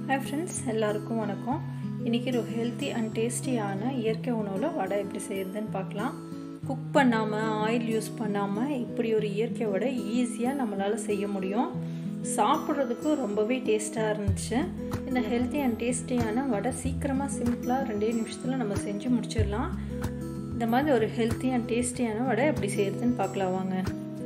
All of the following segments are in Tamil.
ஹாய் ஃப்ரெண்ட்ஸ் எல்லாருக்கும் வணக்கம் இன்றைக்கி ஒரு ஹெல்த்தி அண்ட் டேஸ்டியான இயற்கை உணவில் வடை எப்படி செய்கிறதுன்னு பார்க்கலாம் குக் பண்ணாமல் ஆயில் யூஸ் பண்ணாமல் இப்படி ஒரு இயற்கை வடை ஈஸியாக நம்மளால் செய்ய முடியும் சாப்பிட்றதுக்கும் ரொம்பவே டேஸ்ட்டாக இருந்துச்சு இந்த ஹெல்த்தி அண்ட் டேஸ்டியான வடை சீக்கிரமாக சிம்பிளாக ரெண்டே நிமிஷத்தில் நம்ம செஞ்சு முடிச்சிடலாம் இந்த மாதிரி ஒரு ஹெல்த்தி அண்ட் டேஸ்டியான வடை எப்படி செய்கிறதுன்னு பார்க்கலாம் வாங்க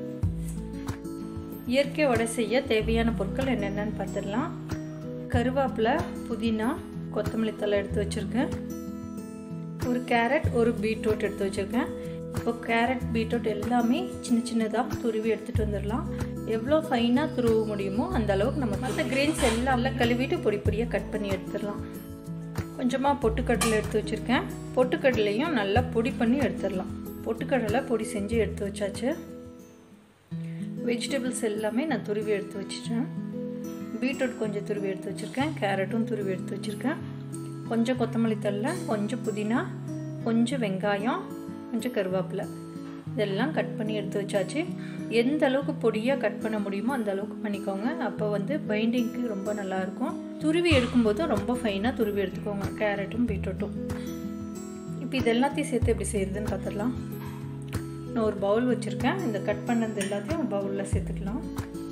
இயற்கை வடை செய்ய தேவையான பொருட்கள் என்னென்னு பார்த்துடலாம் கருவேப்பிலை புதினா கொத்தமல்லி தலை எடுத்து வச்சுருக்கேன் ஒரு கேரட் ஒரு பீட்ரூட் எடுத்து வச்சுருக்கேன் இப்போ கேரட் பீட்ரூட் எல்லாமே சின்ன சின்னதாக துருவி எடுத்துகிட்டு வந்துடலாம் எவ்வளோ ஃபைனாக துருவ முடியுமோ அந்த அளவுக்கு நம்ம மற்ற கிரெயின்ஸ் எல்லாம் நல்லா கழுவிட்டு பொடி பொடியாக கட் பண்ணி எடுத்துடலாம் கொஞ்சமாக பொட்டுக்கடலை எடுத்து வச்சுருக்கேன் பொட்டுக்கடலையும் நல்லா பொடி பண்ணி எடுத்துடலாம் பொட்டுக்கடலை பொடி செஞ்சு எடுத்து வச்சாச்சு வெஜிடபிள்ஸ் எல்லாமே நான் துருவி எடுத்து வச்சுட்டேன் பீட்ரூட் கொஞ்சம் துருவி எடுத்து வச்சுருக்கேன் கேரட்டும் துருவி எடுத்து வச்சுருக்கேன் கொஞ்சம் கொத்தமல்லி தழை கொஞ்சம் புதினா கொஞ்சம் வெங்காயம் கொஞ்சம் கருவேப்பிலை இதெல்லாம் கட் பண்ணி எடுத்து வச்சாச்சு எந்த அளவுக்கு பொடியாக கட் பண்ண முடியுமோ அந்த அளவுக்கு பண்ணிக்கோங்க அப்போ வந்து பைண்டிங்க்கு ரொம்ப நல்லாயிருக்கும் துருவி எடுக்கும்போதும் ரொம்ப ஃபைனாக துருவி எடுத்துக்கோங்க கேரட்டும் பீட்ரூட்டும் இப்போ இது எல்லாத்தையும் சேர்த்து எப்படி செய்கிறதுன்னு பார்த்துடலாம் நான் ஒரு பவுல் வச்சுருக்கேன் இந்த கட் பண்ணது எல்லாத்தையும் பவுலில் சேர்த்துக்கலாம்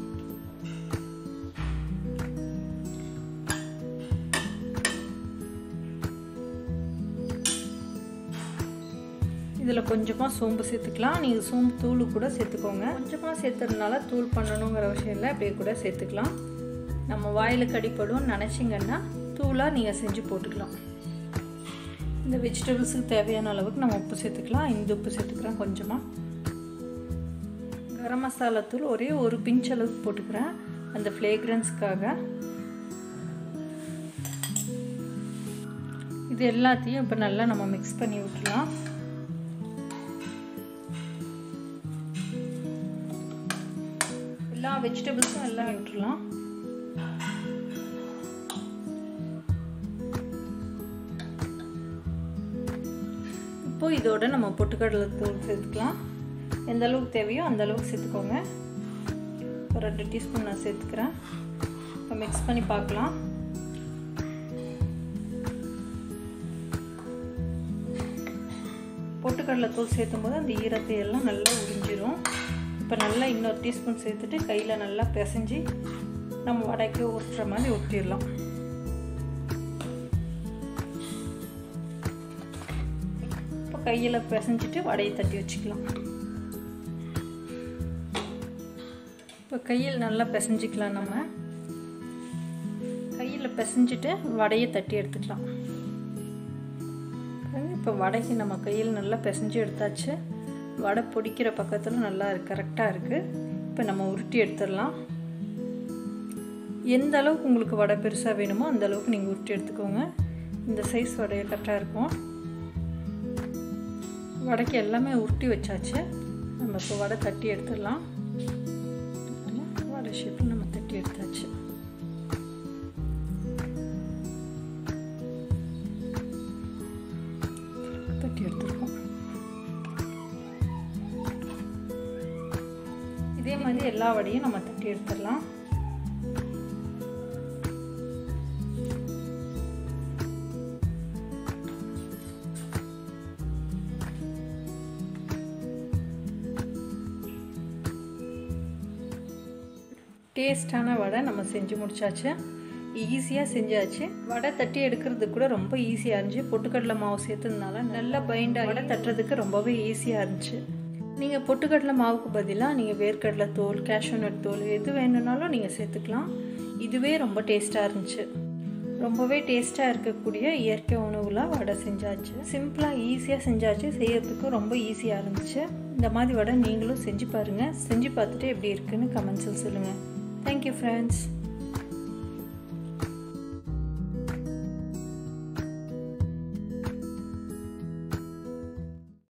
இதில் கொஞ்சமாக சோம்பு சேர்த்துக்கலாம் நீங்கள் சோம்பு தூள் கூட சேர்த்துக்கோங்க கொஞ்சமாக சேர்த்துறதுனால தூள் பண்ணணுங்கிற விஷயம் இல்லை அப்படியே கூட சேர்த்துக்கலாம் நம்ம வாயில் கடிப்படும் நினச்சிங்கன்னா தூளாக நீங்கள் செஞ்சு போட்டுக்கலாம் இந்த வெஜிடபிள்ஸுக்கு தேவையான அளவுக்கு நம்ம உப்பு சேர்த்துக்கலாம் இந்த உப்பு சேர்த்துக்கிறேன் கொஞ்சமாக கரம் மசாலா தூள் ஒரே ஒரு பிஞ்ச் அளவுக்கு போட்டுக்கிறேன் அந்த ஃப்ளேக்ரன்ஸ்க்காக இது எல்லாத்தையும் இப்போ நல்லா நம்ம மிக்ஸ் பண்ணி விட்டுலாம் எல்லா வெஜிடபிள்ஸும் எல்லாம் விட்டுடலாம் இப்போ இதோட நம்ம பொட்டுக்கடலை தூள் சேர்த்துக்கலாம் எந்த அளவுக்கு தேவையோ அந்த அளவுக்கு சேர்த்துக்கோங்க ஒரு ரெண்டு டீஸ்பூன் நான் சேர்த்துக்கிறேன் இப்போ மிக்ஸ் பண்ணி பார்க்கலாம் பொட்டுக்கடலை தூள் சேர்த்தும் போது அந்த ஈரத்தை எல்லாம் நல்லா உறிஞ்சிரும் இப்போ நல்லா இன்னொரு டீஸ்பூன் சேர்த்துட்டு கையில் நல்லா பிசைஞ்சு நம்ம வடைக்கு உருட்டுற மாதிரி உருட்டிடலாம் இப்போ கையில் பிசைஞ்சிட்டு வடையை தட்டி வச்சுக்கலாம் இப்போ கையில் நல்லா பிசைஞ்சிக்கலாம் நம்ம கையில் பிசைஞ்சிட்டு வடையை தட்டி எடுத்துக்கலாம் இப்போ வடைக்கு நம்ம கையில் நல்லா பிசைஞ்சு எடுத்தாச்சு வடை பிடிக்கிற பக்கத்தில் நல்லா கரெக்டாக இருக்குது இப்போ நம்ம உருட்டி எடுத்துடலாம் எந்த அளவுக்கு உங்களுக்கு வடை பெருசாக வேணுமோ அந்த அளவுக்கு நீங்கள் உருட்டி எடுத்துக்கோங்க இந்த சைஸ் வடையை கரெக்டாக இருக்கும் வடைக்கு எல்லாமே உருட்டி வச்சாச்சு நம்ம இப்போ வடை தட்டி எடுத்துடலாம் வடை ஷேப்பில் நம்ம தட்டி எடுத்தாச்சு தட்டி எடுத்துருக்கோம் இதே மாதிரி எல்லா வடையும் நம்ம தட்டி எடுத்துடலாம் டேஸ்டான வடை நம்ம செஞ்சு முடிச்சாச்சு ஈஸியாக செஞ்சாச்சு வடை தட்டி எடுக்கிறதுக்கு கூட ரொம்ப ஈஸியாக இருந்துச்சு பொட்டுக்கடலை மாவு சேர்த்ததுனால நல்லா பைண்டாக வடை தட்டுறதுக்கு ரொம்பவே ஈஸியாக இருந்துச்சு நீங்கள் பொட்டுக்கடலை மாவுக்கு பதிலாக நீங்கள் வேர்க்கடலை தோல் கேஷ்யூநட் தோல் எது வேணும்னாலும் நீங்கள் சேர்த்துக்கலாம் இதுவே ரொம்ப டேஸ்ட்டாக இருந்துச்சு ரொம்பவே டேஸ்ட்டாக இருக்கக்கூடிய இயற்கை உணவுலாம் வடை செஞ்சாச்சு சிம்பிளாக ஈஸியாக செஞ்சாச்சு செய்யறதுக்கு ரொம்ப ஈஸியாக இருந்துச்சு இந்த மாதிரி வடை நீங்களும் செஞ்சு பாருங்கள் செஞ்சு பார்த்துட்டு எப்படி இருக்குன்னு கமெண்ட்ஸில் சொல்லுங்கள் தேங்க்யூ ஃப்ரெண்ட்ஸ்